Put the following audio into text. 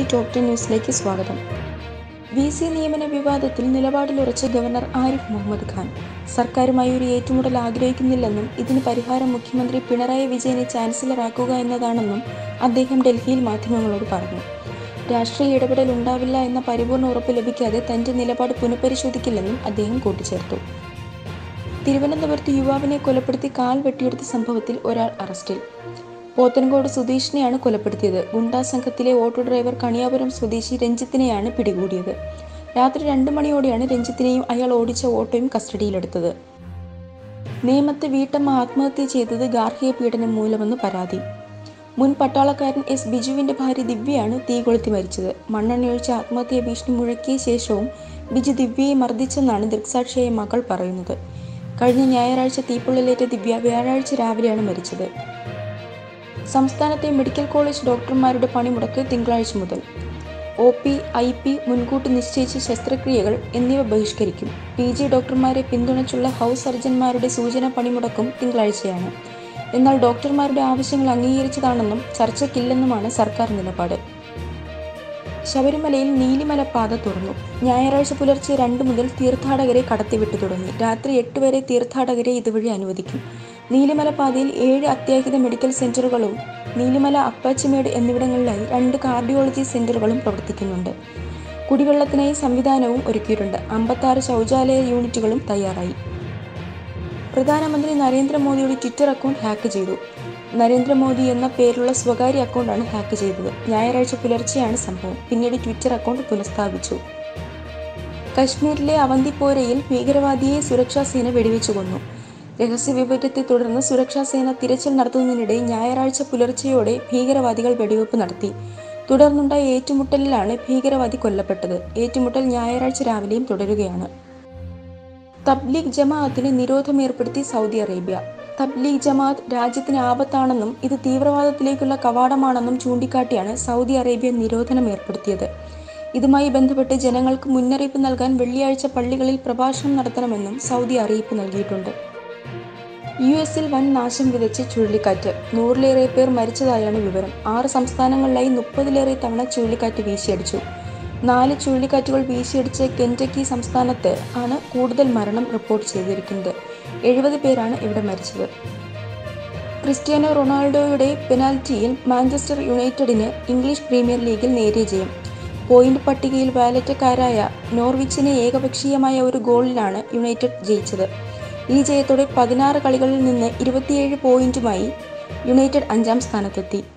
top ten ന്യൂസിലേക്ക് സ്വാഗതം V C നിയമന വിവാദത്തിൽ നിലപാടിലുറച്ച ഗവർണർ ആരിഫ് മുഹമ്മദ് ഖാൻ സർക്കാരുമായി ഒരു ഏറ്റുമുട്ടൽ ആഗ്രഹിക്കുന്നില്ലെന്നും ഇതിന് പരിഹാരം മുഖ്യമന്ത്രി പിണറായി വിജയനെ ചാൻസലറാക്കുക എന്നതാണെന്നും അദ്ദേഹം ഡൽഹിയിൽ മാധ്യമങ്ങളോട് പറഞ്ഞു രാഷ്ട്രീയ ഇടപെടൽ ഉണ്ടാവില്ല എന്ന പരിപൂർണ ഉറപ്പ് ലഭിക്കാതെ തന്റെ നിലപാട് പുനഃപരിശോധിക്കില്ലെന്നും അദ്ദേഹം കൂട്ടിച്ചേർത്തു തിരുവനന്തപുരത്ത് യുവാവിനെ കൊലപ്പെടുത്തി കാൽ വെട്ടിയെടുത്ത സംഭവത്തിൽ ഒരാൾ അറസ്റ്റിൽ പോത്തൻകോട് സുധീഷിനെയാണ് കൊലപ്പെടുത്തിയത് ഗുണ്ടാ സംഘത്തിലെ ഓട്ടോ ഡ്രൈവർ കണിയാപുരം സ്വദേശി രഞ്ജിത്തിനെയാണ് പിടികൂടിയത് രാത്രി രണ്ട് മണിയോടെയാണ് രഞ്ജിത്തിനെയും അയാൾ ഓടിച്ച ഓട്ടോയും കസ്റ്റഡിയിലെടുത്തത് നേമത്ത് വീട്ടമ്മ ആത്മഹത്യ ചെയ്തത് ഗാർഹിക പീഡനം മൂലമെന്ന് പരാതി മുൻ പട്ടാളക്കാരൻ എസ് ബിജുവിന്റെ ഭാര്യ ദിവ്യയാണ് തീ കൊളുത്തി മരിച്ചത് മണ്ണെണ്ണയൊഴിച്ച് ആത്മഹത്യാ ഭീഷണി മുഴക്കിയ ശേഷവും ബിജു ദിവ്യയെ മർദ്ദിച്ചെന്നാണ് ദൃക്സാക്ഷിയായ മകൾ പറയുന്നത് കഴിഞ്ഞ ഞായറാഴ്ച തീപ്പൊള്ളലേറ്റ ദിവ്യ വ്യാഴാഴ്ച രാവിലെയാണ് മരിച്ചത് സംസ്ഥാനത്തെ മെഡിക്കൽ കോളേജ് ഡോക്ടർമാരുടെ പണിമുടക്ക് തിങ്കളാഴ്ച മുതൽ ഒ പി ഐ പി മുൻകൂട്ടി നിശ്ചയിച്ച ശസ്ത്രക്രിയകൾ എന്നിവ ബഹിഷ്കരിക്കും പി ജി ഡോക്ടർമാരെ പിന്തുണച്ചുള്ള ഹൗസ് സർജന്മാരുടെ സൂചന പണിമുടക്കും തിങ്കളാഴ്ചയാണ് എന്നാൽ ഡോക്ടർമാരുടെ ആവശ്യങ്ങൾ അംഗീകരിച്ചതാണെന്നും ചർച്ചയ്ക്കില്ലെന്നുമാണ് സർക്കാർ നിലപാട് ശബരിമലയിൽ നീലിമല പാത തുറന്നു ഞായറാഴ്ച പുലർച്ചെ രണ്ട് മുതൽ തീർത്ഥാടകരെ കടത്തിവിട്ടു തുടങ്ങി രാത്രി എട്ട് വരെ തീർത്ഥാടകരെ ഇതുവഴി അനുവദിക്കും നീലിമല പാതയിൽ ഏഴ് അത്യാഹിത മെഡിക്കൽ സെന്ററുകളും നീലിമല അപ്പാച്ചിമേട് എന്നിവിടങ്ങളിലായി രണ്ട് കാർഡിയോളജി സെന്ററുകളും പ്രവർത്തിക്കുന്നുണ്ട് കുടിവെള്ളത്തിനായി സംവിധാനവും ഒരുക്കിയിട്ടുണ്ട് അമ്പത്താറ് ശൗചാലയ യൂണിറ്റുകളും തയ്യാറായി പ്രധാനമന്ത്രി നരേന്ദ്രമോദിയുടെ ട്വിറ്റർ അക്കൗണ്ട് ഹാക്ക് ചെയ്തു നരേന്ദ്രമോദി എന്ന പേരുള്ള സ്വകാര്യ അക്കൗണ്ടാണ് ഹാക്ക് ചെയ്തത് ഞായറാഴ്ച പുലർച്ചെയാണ് സംഭവം പിന്നീട് ട്വിറ്റർ അക്കൗണ്ട് പുനഃസ്ഥാപിച്ചു കശ്മീരിലെ അവന്തിപ്പോരയിൽ ഭീകരവാദിയെ സുരക്ഷാ സേന വെടിവെച്ചു കൊന്നു രഹസ്യ വിവരത്തെ തുടർന്ന് സുരക്ഷാ സേന തിരച്ചിൽ നടത്തുന്നതിനിടെ ഞായറാഴ്ച പുലർച്ചെയോടെ ഭീകരവാദികൾ വെടിവെപ്പ് നടത്തി തുടർന്നുണ്ടായ ഏറ്റുമുട്ടലിലാണ് ഭീകരവാദി കൊല്ലപ്പെട്ടത് ഏറ്റുമുട്ടൽ ഞായറാഴ്ച രാവിലെയും തുടരുകയാണ് തബ്ലീഗ് ജമാഅത്തിന് നിരോധം ഏർപ്പെടുത്തി സൗദി അറേബ്യ തബ്ലീഗ് ജമാഅത്ത് രാജ്യത്തിന് ആപത്താണെന്നും ഇത് തീവ്രവാദത്തിലേക്കുള്ള കവാടമാണെന്നും ചൂണ്ടിക്കാട്ടിയാണ് സൗദി അറേബ്യ നിരോധനം ഏർപ്പെടുത്തിയത് ഇതുമായി ബന്ധപ്പെട്ട് ജനങ്ങൾക്ക് മുന്നറിയിപ്പ് നൽകാൻ വെള്ളിയാഴ്ച പള്ളികളിൽ പ്രഭാഷണം നടത്തണമെന്നും സൗദി അറിയിപ്പ് നൽകിയിട്ടുണ്ട് യു എസിൽ വൻ നാശം വിതച്ച് ചുഴലിക്കാറ്റ് നൂറിലേറെ പേർ മരിച്ചതായാണ് വിവരം ആറ് സംസ്ഥാനങ്ങളിലായി മുപ്പതിലേറെ തവണ ചുഴലിക്കാറ്റ് വീശിയടിച്ചു നാല് ചുഴലിക്കാറ്റുകൾ വീശിയടിച്ച കെൻറ്റക്കി സംസ്ഥാനത്ത് ആണ് കൂടുതൽ മരണം റിപ്പോർട്ട് ചെയ്തിരിക്കുന്നത് എഴുപത് പേരാണ് ഇവിടെ മരിച്ചത് ക്രിസ്ത്യാനോ റൊണാൾഡോയുടെ പെനാൽറ്റിയിൽ മാഞ്ചസ്റ്റർ യുണൈറ്റഡിന് ഇംഗ്ലീഷ് പ്രീമിയർ ലീഗിൽ നേരിയ ജയം പോയിന്റ് പട്ടികയിൽ വാലറ്റക്കാരായ നോർവിച്ചിനെ ഏകപക്ഷീയമായ ഒരു ഗോളിലാണ് യുണൈറ്റഡ് ജയിച്ചത് ഈ ജയത്തോടെ പതിനാറ് കളികളിൽ നിന്ന് ഇരുപത്തിയേഴ് പോയിന്റുമായി യുണൈറ്റഡ് അഞ്ചാം സ്ഥാനത്തെത്തി